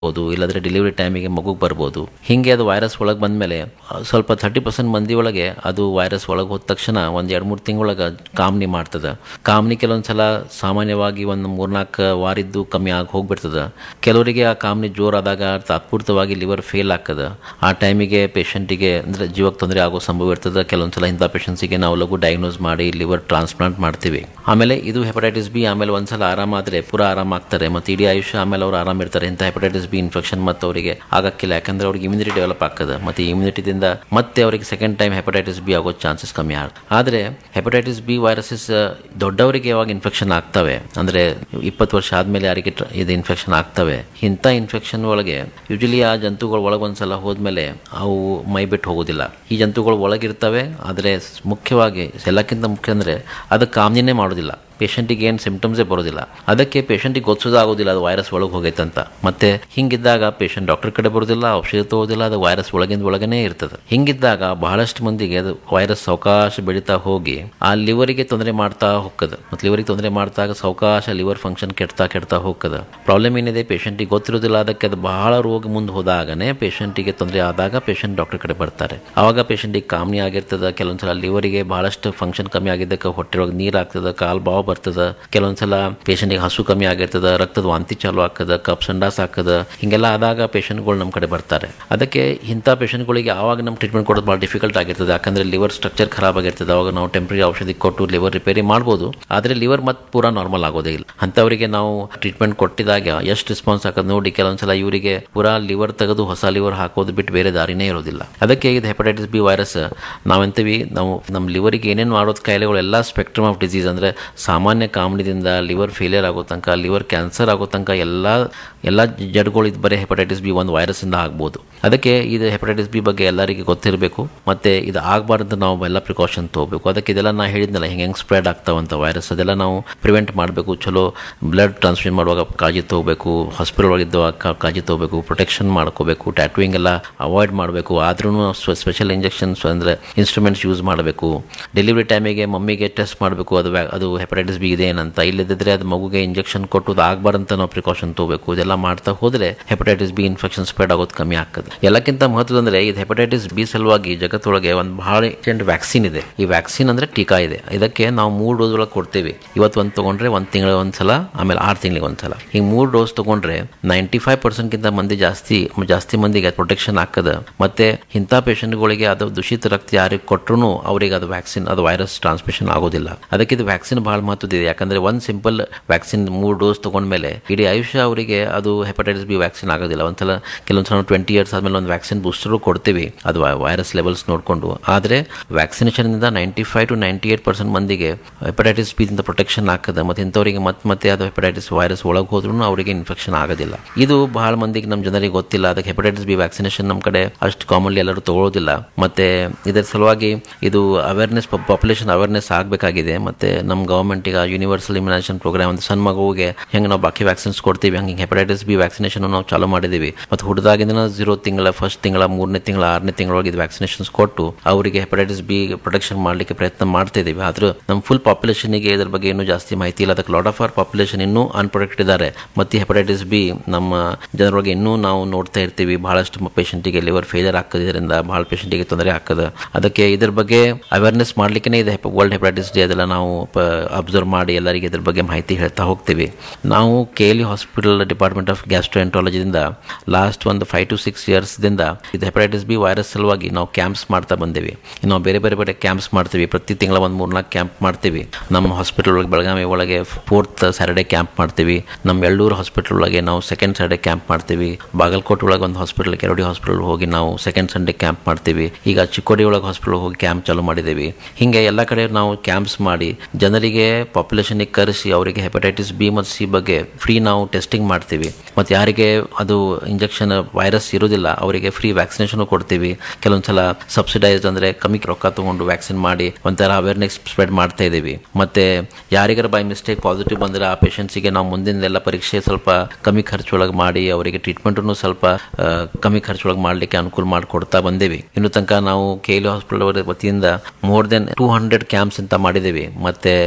ಬಹುದು ಇಲ್ಲಾಂದ್ರೆ ಡೆಲಿವರಿ ಟೈಮಿಗೆ ಮಗುಗೆ ಬರ್ಬೋದು ಹಿಂಗೆ ಅದು ವೈರಸ್ ಒಳಗೆ ಬಂದಮೇಲೆ ಸ್ವಲ್ಪ ಥರ್ಟಿ ಪರ್ಸೆಂಟ್ ಮಂದಿ ಒಳಗೆ ಅದು ವೈರಸ್ ಒಳಗೆ ಹೋದ ತಕ್ಷಣ ಒಂದು ಎರಡು ಮೂರು ತಿಂಗಳೊಳಗೆ ಕಾಮ್ನಿ ಮಾಡ್ತದೆ ಕಾಮ್ನಿ ಕೆಲವೊಂದು ಸಲ ಸಾಮಾನ್ಯವಾಗಿ ಒಂದು ಮೂರ್ನಾಲ್ಕು ವಾರಿದ್ದು ಕಮ್ಮಿ ಆಗಿ ಹೋಗ್ಬಿಡ್ತದೆ ಕೆಲವರಿಗೆ ಆ ಕಾಮ್ನಿ ಜೋರಾದಾಗ ತಾತ್ಪೂರ್ತವಾಗಿ ಲಿವರ್ ಫೇಲ್ ಆಗ್ತದೆ ಆ ಟೈಮಿಗೆ ಪೇಷಂಟಿಗೆ ಅಂದರೆ ಜೀವಕ್ಕೆ ತೊಂದರೆ ಆಗೋ ಸಂಭವ ಇರ್ತದೆ ಕೆಲವೊಂದು ಸಲ ಇಂಥ ಪೇಷಂಟ್ಸಿಗೆ ನಾವು ಲಘು ಡಯಾಗ್ನೋಸ್ ಮಾಡಿ ಲಿವರ್ ಟ್ರಾನ್ಸ್ಪ್ಲಾಂಟ್ ಮಾಡ್ತೀವಿ ಆಮೇಲೆ ಇದು ಹೆಪಟೈಟಿಸ್ ಬಿ ಆಮೇಲೆ ಒಂದ್ಸಲ ಆರಾಮಾದರೆ ಪೂರ ಆರಾಮಾಗ್ತಾರೆ ಮತ್ತು ಇಡೀ ಆಯುಷ್ಯ ಆಮೇಲೆ ಅವ್ರು ಆರಾಮಿರ್ತಾರೆ ಇಂಥ ಹೆಪಟೈಟಿಸ್ ಬಿ ಇನ್ಫೆಕ್ಷನ್ ಮತ್ತು ಅವರಿಗೆ ಆಗಕ್ಕಿಲ್ಲ ಯಾಕಂದ್ರೆ ಅವ್ರಿಗೆ ಇಮ್ಯುನಿಟಿ ಡೆವಲಪ್ ಆಗ್ತದೆ ಮತ್ತು ಈ ಇಮ್ಯುನಿಟಿದಿಂದ ಮತ್ತೆ ಅವರಿಗೆ ಸೆಕೆಂಡ್ ಟೈಮ್ ಹೆಪಟೈಟಿಸ್ ಬಿ ಆಗೋ ಚಾನ್ಸಸ್ ಕಮ್ಮಿ ಆಗ ಆದರೆ ಹೆಪಟೈಟಿಸ್ ಬಿ ವೈರಸಸ್ ದೊಡ್ಡವರಿಗೆ ಯಾವಾಗ ಇನ್ಫೆಕ್ಷನ್ ಆಗ್ತವೆ ಅಂದರೆ ಇಪ್ಪತ್ತು ವರ್ಷ ಆದಮೇಲೆ ಯಾರಿಗೆ ಟ್ರ- ಇದು ಇನ್ಫೆಕ್ಷನ್ ಆಗ್ತವೆ ಇಂಥ ಇನ್ಫೆಕ್ಷನ್ ಒಳಗೆ ಯೂಶಲಿ ಆ ಜಂತುಗಳು ಒಳಗೆ ಒಂದ್ಸಲ ಹೋದ್ಮೇಲೆ ಅವು ಮೈ ಬಿಟ್ಟು ಹೋಗೋದಿಲ್ಲ ಈ ಜಂತುಗಳು ಒಳಗಿರ್ತವೆ ಆದರೆ ಮುಖ್ಯವಾಗಿ ಎಲ್ಲಕ್ಕಿಂತ ಮುಖ್ಯ ಅಂದರೆ ಅದಕ್ಕೆ ಕಾಮ್ನಿನೇ ಮಾಡೋದಿಲ್ಲ ಪೇಷಂಟಿಗೆ ಏನು ಸಿಂಪ್ಟಮ್ಸೇ ಬರೋದಿಲ್ಲ ಅದಕ್ಕೆ ಪೇಷಂಟಿಗೆ ಗೊತ್ತಿಸೋದಾಗೋದಿಲ್ಲ ಅದು ವೈರಸ್ ಒಳಗೆ ಹೋಗೈತೆ ಅಂತ ಮತ್ತೆ ಹಿಂಗಿದ್ದಾಗ ಪೇಷಂಟ್ ಡಾಕ್ಟರ್ ಕಡೆ ಬರೋದಿಲ್ಲ ಔಷಧಿ ತಗೋದಿಲ್ಲ ಅದು ವೈರಸ್ ಒಳಗಿಂದ ಒಳಗನೇ ಇರ್ತದೆ ಹಿಂಗಿದ್ದಾಗ ಬಹಳಷ್ಟು ಮಂದಿಗೆ ಅದು ವೈರಸ್ ಸಾವಕಾಶ ಬೆಳೀತಾ ಹೋಗಿ ಆ ಲಿವರಿಗೆ ತೊಂದರೆ ಮಾಡ್ತಾ ಹೋಗ್ತದೆ ಮತ್ತು ಲಿವರಿಗೆ ತೊಂದರೆ ಮಾಡ್ತಾಗ ಸಾವಕಾಶ ಲಿವರ್ ಫಂಕ್ಷನ್ ಕೆಡ್ತಾ ಕೆಡ್ತಾ ಹೋಗ್ತದೆ ಪ್ರಾಬ್ಲಮ್ ಏನಿದೆ ಪೇಷಂಟಿಗೆ ಗೊತ್ತಿರೋದಿಲ್ಲ ಅದಕ್ಕೆ ಅದು ಬಹಳ ರೋಗ ಮುಂದೆ ಹೋದಾಗನೇ ಪೇಷಂಟಿಗೆ ತೊಂದರೆ ಆದಾಗ ಪೇಷಂಟ್ ಡಾಕ್ಟರ್ ಕಡೆ ಬರ್ತಾರೆ ಆವಾಗ ಪೇಷಂಟಿಗೆ ಕಾಮ್ನಿ ಆಗಿರ್ತದೆ ಕೆಲವೊಂದ್ಸಲ ಲಿವರಿಗೆ ಬಹಳಷ್ಟು ಫಂಕ್ಷನ್ ಕಮ್ಮಿ ಆಗಿದ್ದಕ್ಕೆ ಹೊಟ್ಟೆಯೊಳಗೆ ನೀರು ಆಗ್ತದೆ ಕಾಲು ಬಾವು ಬರ್ತದೆ ಕೆಲವೊಂದ್ಸಲ ಪೇಷಂಟಿಗೆ ಹಸು ಕಮ್ಮಿ ಆಗಿರ್ತದೆ ರಕ್ತದ ವಾಂತಿ ಚಾಲು ಆಗ್ತದೆ ಕಪ್ ಸಂಡಾಸ್ ಆಗ್ತದೆ ಹಿಂಗೆಲ್ಲ ಆದಾಗ ಪೇಷಂಟ್ಗಳು ನಮ್ಮ ಕಡೆ ಬರ್ತಾರೆ ಅದಕ್ಕೆ ಇಂಥ ಪೇಷಂಟ್ಗಳಿಗೆ ಆವಾಗ ನಮ್ಮ ಟ್ರೀಟ್ಮೆಂಟ್ ಕೊಡೋದು ಭಾಳ ಡಿಫಿಕಲ್ಟ್ ಆಗಿರ್ತದೆ ಯಾಕಂದ್ರೆ ಲಿವರ್ ಸ್ಟ್ರಕ್ಚರ್ ಖರಾಬ್ ಆಗಿರ್ತದೆ ಅವಾಗ ನಾವು ಟೆಂಪ್ರರಿ ಔಷಧಿ ಕೊಟ್ಟು ಲಿವರ್ ರಿಪೇರಿ ಮಾಡ್ಬೋದು ಆದರೆ ಲಿವರ್ ಮತ್ತೆ ಪೂರಾ ನಾರ್ಮಲ್ ಆಗೋದೇ ಇಲ್ಲ ಅಂಥವರಿಗೆ ನಾವು ಟ್ರೀಟ್ಮೆಂಟ್ ಕೊಟ್ಟಿದಾಗ ಎಷ್ಟು ರೆಸ್ಪಾನ್ಸ್ ಆಗೋದು ನೋಡಿ ಕೆಲವೊಂದ್ಸಲ ಇವರಿಗೆ ಪೂರಾ ಲಿವರ್ ತೆಗೆದು ಹೊಸ ಲಿವರ್ ಹಾಕೋದು ಬಿಟ್ಟು ಬೇರೆ ದಾರಿನೇ ಇರೋದಿಲ್ಲ ಅದಕ್ಕೆ ಇದು ಹೆಪಟೈಟಿಸ್ ಬಿ ವೈರಸ್ ನಾವೆಂತೀವಿ ನಾವು ನಮ್ಮ ಲಿವರಿಗೆ ಏನೇನು ಮಾಡೋದು ಕಾಯಿಲೆಗಳು ಎಲ್ಲ ಸ್ಪೆಕ್ಟ್ರಮ್ ಆಫ್ ಡಿಸೀಸ್ ಅಂದರೆ ಸಾಮಾನ್ಯ ಕಾಮಣಿದಿಂದ ಲಿವರ್ ಫೇಲಿಯರ್ ಆಗೋ ತನಕ ಲಿವರ್ ಕ್ಯಾನ್ಸರ್ ಆಗೋ ತನಕ ಎಲ್ಲ ಎಲ್ಲ ಜಡ್ಗಳು ಇದು ಬರೀ ಹೆಪಟೈಟಿಸ್ ಬಿ ಒಂದು ವೈರಸ್ಸಿಂದ ಆಗ್ಬೋದು ಅದಕ್ಕೆ ಇದು ಹೆಪಟೈಟಿಸ್ ಬಿ ಬಗ್ಗೆ ಎಲ್ಲರಿಗೆ ಗೊತ್ತಿರಬೇಕು ಮತ್ತು ಇದು ಆಗಬಾರ್ದು ನಾವು ಎಲ್ಲ ಪ್ರಿಕಾಷನ್ ತೊಗೋಬೇಕು ಅದಕ್ಕೆ ಇದೆಲ್ಲ ನಾ ಹೇಳಿದ್ನಲ್ಲ ಹಿಂಗೆ ಹೆಂಗೆ ಸ್ಪ್ರೆಡ್ ಆಗ್ತಾವಂತ ವೈರಸ್ ಅದೆಲ್ಲ ನಾವು ಪ್ರಿವೆಂಟ್ ಮಾಡಬೇಕು ಚಲೋ ಬ್ಲಡ್ ಟ್ರಾನ್ಸ್ಫ್ಯೂಷನ್ ಮಾಡುವಾಗ ಕಾಳಜಿ ತೊಗೋಬೇಕು ಹಾಸ್ಪಿಟಲ್ ಒಳಗಿದ್ದಾಗ ಕಾ- ಕಾಳಜಿ ತೊಗೋಬೇಕು ಪ್ರೊಟೆಕ್ಷನ್ ಮಾಡ್ಕೋಬೇಕು ಟ್ಯಾಟುವಿಂಗ್ ಎಲ್ಲ ಅವಾಯ್ಡ್ ಮಾಡಬೇಕು ಆದ್ರೂ ಸ್ಪೆಷಲ್ ಇಂಜೆಕ್ಷನ್ಸ್ ಅಂದರೆ ಇನ್ಸ್ಟ್ರೂಮೆಂಟ್ಸ್ ಯೂಸ್ ಮಾಡಬೇಕು ಡೆಲಿವರಿ ಟೈಮಿಗೆ ಮಮ್ಮಿಗೆ ಟೆಸ್ಟ್ ಮಾಡಬೇಕು ಅದು ವ್ಯಾ- ಅದು ಹೆಪಟೈಟಿಸ್ ಬಿ ಇದೆ ಏನಂತ ಇಲ್ಲದಿದ್ದರೆ ಅದು ಮಗುಗೆ ಇಂಜೆಕ್ಷನ್ ಕೊಟ್ಟು ಅದು ಆಗಬಾರಂತ ನಾವು ಪ್ರಿಕಾಷನ್ ತೊಗೋಬೇಕು ಇದೆಲ್ಲ ಮಾಡ್ತಾ ಹೋದರೆ ಹೆಪಟೈಟಿಸ್ ಬಿ ಇನ್ಫೆಕ್ಷನ್ ಸ್ಪ್ರೆಡ್ ಆಗೋದು ಕಮ್ಮಿ ಆಗ್ತದೆ ಎಲ್ಲಕ್ಕಿಂತ ಮಹತ್ವದಂದ್ರೆ ಇದು ಹೆಪಟೈಟಿಸ್ ಬಿ ಸಲುವಾಗಿ ಜಗತ್ತೊಳಗೆ ಒಂದು ಬಹಳ ಇಂಪಾರ್ಟೆಂಟ್ ವ್ಯಾಕ್ಸಿನ್ ಇದೆ ಈ ವ್ಯಾಕ್ಸಿನ್ ಅಂದ್ರೆ ಟೀಕಾ ಇದೆ ಇದಕ್ಕೆ ನಾವು ಮೂರು ಡೋಸ್ ಒಳಗೆ ಕೊಡ್ತೇವೆ ಇವತ್ತು ಒಂದು ತಗೊಂಡ್ರೆ ಒಂದು ತಿಂಗಳ ಒಂದ್ಸಲ ಆಮೇಲೆ ಆರು ತಿಂಗಳಿಗೆ ಒಂದ್ಸಲ ಈ ಮೂರು ಡೋಸ್ ತಗೊಂಡ್ರೆ ನೈಂಟಿ ಫೈವ್ ಪರ್ಸೆಂಟ್ಗಿಂತ ಮಂದಿ ಜಾಸ್ತಿ ಜಾಸ್ತಿ ಮಂದಿಗೆ ಪ್ರೊಟೆಕ್ಷನ್ ಆಗ್ತದೆ ಮತ್ತೆ ಇಂಥ ಪೇಷಂಟ್ಗಳಿಗೆ ಅದು ದೂಷಿತ ರಕ್ತ ಯಾರಿಗೆ ಕೊಟ್ಟರು ಅವರಿಗೆ ಅದು ವ್ಯಾಕ್ಸಿನ್ ಅದು ವೈರಸ್ ಟ್ರಾನ್ಸ್ಮಿಷನ್ ಆಗೋದಿಲ್ಲ ಅದಕ್ಕೆ ಇದು ವ್ಯಾಕ್ಸಿನ್ ಬಹಳ ಮಹತ್ವದಿದೆ ಯಾಕಂದ್ರೆ ಒಂದು ಸಿಂಪಲ್ ವ್ಯಾಕ್ಸಿನ್ ಮೂರು ಡೋಸ್ ತಗೊಂಡ್ಮೇಲೆ ಇಡೀ ಆಯುಷ್ಯ ಅವರಿಗೆ ಅದು ಹೆಪಟೈಟಿಸ್ ಬಿ ವ್ಯಾಕ್ಸಿನ್ ಆಗೋದಿಲ್ಲ ಒಂದ್ಸಲ ಕೆಲವೊಂದ್ಸಲ ಟ್ವೆಂಟಿ ಇಯರ್ಸ್ ಆದ್ಮೇಲೆ ಒಂದು ವ್ಯಾಕ್ಸಿನ್ ಬೂಸ್ಟರ್ ಕೊಡ್ತೀವಿ ಅದು ವೈರಸ್ ಲೆವೆಲ್ಸ್ ನೋಡಿಕೊಂಡು ಆದರೆ ವ್ಯಾಕ್ಸಿನೇಷನ್ ಇಂದ ninety five to ninety eight percent ಮಂದಿಗೆ ಹೆಪಟೈಟಿಸ್ ಬಿ ಇಂದ ಪ್ರೊಟೆಕ್ಷನ್ ಆಗ್ತದೆ ಮತ್ತು ಇಂಥವರಿಗೆ ಮತ್ತೆ ಮತ್ತೆ ಅದು ಹೆಪಟೈಟಿಸ್ ವೈರಸ್ ಒಳಗೆ ಹೋದ್ರೂ ಅವರಿಗೆ ಇನ್ಫೆಕ್ಷನ್ ಆಗೋದಿಲ್ಲ ಇದು ಬಹಳ ಮಂದಿಗೆ ನಮ್ಮ ಜನರಿಗೆ ಗೊತ್ತಿಲ್ಲ ಅದಕ್ಕೆ ಹೆಪಟೈಟಿಸ್ ಬಿ ವ್ಯಾಕ್ಸಿನೇಷನ್ ನಮ್ಮ ಕಡೆ ಅಷ್ಟು ಕಾಮನ್ಲಿ ಎಲ್ಲರೂ ತಗೊಳ್ಳೋದಿಲ್ಲ ಮತ್ತೆ ಇದರ ಸಲುವಾಗಿ ಇದು ಅವೇರ್ನೆಸ್ ಪಾಪ್ಯುಲೇಷನ್ ಅವೇರ್ನೆಸ್ ಆಗಬೇಕಾಗಿದೆ ಮತ್ತೆ ನಮ್ಮ ಗವರ್ಮೆಂಟ್ ಈಗ ಯೂನಿವರ್ಸಲ್ ಇಮ್ಯುನೈಸೇಷನ್ ಪ್ರೋಗ್ರಾಮ್ ಒಂದು ಸಣ್ಣ ಮಗುವಿಗೆ ಹೆಂಗೆ ನಾವು ಬಾಕಿ ವ್ಯಾಕ್ಸಿನ್ಸ್ ಕೊಡ್ತೀವಿ ಹಂಗೆ ಹೆಪಟೈಟಿಸ್ ಬಿ ವ್ಯಾಕ್ಸಿನೇಷನ್ ನಾವು ಚಾಲೂ ಮಾಡಿದ್ದೀವಿ ಮತ್ತು ಹುಡುದಾಗಿಂದ ಜೀರೋ ತಿಂಗಳ ಫಸ್ಟ್ ತಿಂಗಳ ಮೂರನೇ ತಿಂಗಳ ಆರನೇ ತಿಂಗಳೊಳಗೆ ಇದು ವ್ಯಾಕ್ಸಿನೇಷನ್ಸ್ ಕೊಟ್ಟು ಅವರಿಗೆ ಹೆಪಟೈಟಿಸ್ ಬಿ ಪ್ರೊಟೆಕ್ಷನ್ ಮಾಡಲಿಕ್ಕೆ ಪ್ರಯತ್ನ ಮಾಡ್ತಾ ಇದೀವಿ ಆದ್ರೂ ನಮ್ಮ ಫುಲ್ ಪಾಪ್ಯುಲೇಷನ್ಗೆ ಇದ್ರ ಬಗ್ಗೆ ಇನ್ನೂ ಜಾಸ್ತಿ ಮಾಹಿತಿ ಇಲ್ಲ ಅದಕ್ಕೆ ಲಾಟ್ ಆಫ್ ಆರ್ ಪಾಪ್ಯುಲೇಷನ್ ಇನ್ನೂ ಅನ್ಪ್ರೊಟೆಕ್ಟ್ ಇದ್ದಾರೆ ಮತ್ತು ಹೆಪಟೈಟಿಸ್ ಬಿ ನಮ್ಮ ಜನರೊಳಗೆ ಇನ್ನೂ ನಾವು ನೋಡ್ತಾ ಇರ್ತೀವಿ ಬಹಳಷ್ಟು ಪೇಷಂಟಿಗೆ ಲಿವರ್ ಫೇಲಿಯರ್ ಆಗ್ತದೆ ಇದರಿಂದ ಬಹಳ ಪೇಷಂಟಿಗೆ ತೊಂದರೆ ಆಗ್ತದೆ ಅದಕ್ಕೆ ಇದ್ರ ಬಗ್ಗೆ ಅವೇರ್ನೆಸ್ ಮಾಡ್ಲಿಕ್ಕೆ ಇದೆ ವರ್ಲ್ಡ್ ಹೆಪಟೈಟಿಸ್ ಡೇ ಅದೆಲ್ಲ ನಾವು ಅಬ್ಸರ್ವ್ ಮಾಡಿ ಎಲ್ಲರಿಗೆ ಇದ್ರ ಬಗ್ಗೆ ಮಾಹಿತಿ ಹೇಳ್ತಾ ಹೋಗ್ತೀವಿ ನಾವು K L hospital department of ಗ್ಯಾಸ್ಟ್ರೋಎಂಟ್ರಾಲಜಿದಿಂದ ಲಾಸ್ಟ್ ಒಂದು ಫೈವ್ ಟು ಸಿಕ್ಸ್ ಇಯರ್ಸ್ದಿಂದ ಇದು ಹೆಪಟೈಟಿಸ್ ಬಿ ವೈರಸ್ ಸಲುವಾಗಿ ನಾವು ಕ್ಯಾಂಪ್ಸ್ ಮಾಡ್ತಾ ಬಂದೇವಿ ಇನ್ನು ನಾವು ಬೇರೆ ಬೇರೆ ಬೇರೆ ಕ್ಯಾಂಪ್ಸ್ ಮಾಡ್ತೀವಿ ಪ್ರತಿ ತಿಂಗಳ ಒಂದು ಮೂರ್ನಾಲ್ಕು ಕ್ಯಾಂಪ್ ಮಾಡ್ತೀವಿ ನಮ್ಮ ಹಾಸ್ಪಿಟಲ್ ಒಳಗೆ ಬೆಳಗಾವಿ ಒಳಗೆ ಫೋರ್ತ್ ಸ್ಯಾಟರ್ಡೆ ಕ್ಯಾಂಪ್ ಮಾಡ್ತೀವಿ ನಮ್ಮ ಎಳ್ಳೂರು ಹಾಸ್ಪಿಟಲ್ ಒಳಗೆ ನಾವು ಸೆಕೆಂಡ್ ಸ್ಯಾಟರ್ಡೆ ಕ್ಯಾಂಪ್ ಮಾಡ್ತೀವಿ ಬಾಗಲಕೋಟೆ ಒಳಗೆ ಒಂದು ಹಾಸ್ಪಿಟಲ್ ಕೆರಡಿ ಹಾಸ್ಪಿಟಲ್ ಹೋಗಿ ನಾವು ಸೆಕೆಂಡ್ ಸಂಡೇ ಕ್ಯಾಂಪ್ ಮಾಡ್ತೀವಿ ಈಗ ಚಿಕ್ಕೋಡಿ ಒಳಗೆ ಹಾಸ್ಪಿಟಲ್ ಹೋಗಿ ಕ್ಯಾಂಪ್ ಚಾಲೂ ಮಾಡಿದ್ದೀವಿ ಹಿಂಗೆ ಎಲ್ಲ ಕಡೆ ನಾವು ಕ್ಯಾಂಪ್ಸ್ ಮಾಡಿ ಜನರಿಗೆ ಪಾಪ್ಯುಲೇಷನ್ಗೆ ಕರೆಸಿ ಅವರಿಗೆ ಹೆಪಟೈಟಿಸ್ ಬಿ ಮತ್ತು ಸಿ ಬಗ್ಗೆ ಫ್ರೀ ನಾವು ಟೆಸ್ಟಿಂಗ್ ಮಾಡ್ತೀವಿ ಮತ್ತು ಯಾರಿಗೆ ಅದು ಇಂಜೆಕ್ಷನ್ ವೈರಸ್ ಇರೋದಿಲ್ಲ ಅವರಿಗೆ ಫ್ರೀ ವ್ಯಾಕ್ಸಿನೇಷನ್ ಕೊಡ್ತೀವಿ ಕೆಲವೊಂದು ಸಲ ಸಬ್ಸಿಡೈಸ್ ಅಂದರೆ ಕಮ್ಮಿ ರೊಕ್ಕ ತಗೊಂಡು ವ್ಯಾಕ್ಸಿನ್ ಮಾಡಿ ಒಂಥರ ಅವೇರ್ನೆಸ್ ಸ್ಪ್ರೆಡ್ ಮಾಡ್ತಾ ಇದ್ದೀವಿ ಮತ್ತೆ ಯಾರಿಗಾರ ಬೈ ಮಿಸ್ಟೇಕ್ ಪಾಸಿಟಿವ್ ಬಂದರೆ ಆ ಪೇಷಂಟ್ಸಿಗೆ ನಾವು ಮುಂದಿನ ಪರೀಕ್ಷೆ ಸ್ವಲ್ಪ ಕಮ್ಮಿ ಖರ್ಚೊಳಗೆ ಮಾಡಿ ಅವರಿಗೆ ಟ್ರೀಟ್ಮೆಂಟನ್ನು ಸ್ವಲ್ಪ ಆ, ಕಮ್ಮಿ ಖರ್ಚೊಳಗೆ ಮಾಡಲಿಕ್ಕೆ ಅನುಕೂಲ ಮಾಡಿಕೊಡ್ತಾ ಬಂದೇವಿ ಇನ್ನು ತನಕ ನಾವು ಕೆ ಎಲ್ ಹಾಸ್ಪಿಟಲ್ ವತಿಯಿಂದ more than two hundred camps ಅಂತ ಮಾಡಿದ್ದೀವಿ ಮತ್ತೆ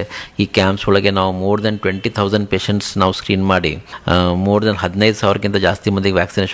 ಈ ಕ್ಯಾಂಪ್ಸ್ ಒಳಗೆ ನಾವು more than twenty thousand patients ನಾವು ಸ್ಕ್ರೀನ್ ಮಾಡಿ ಮೋರ್ ದೆನ್ ಹದಿನೈದು ಸಾವಿರಕ್ಕಿಂತ ಜಾಸ್ತಿ ಮಂದಿಗೆ ವ್ಯಾಕ್ಸಿನೇಷನ್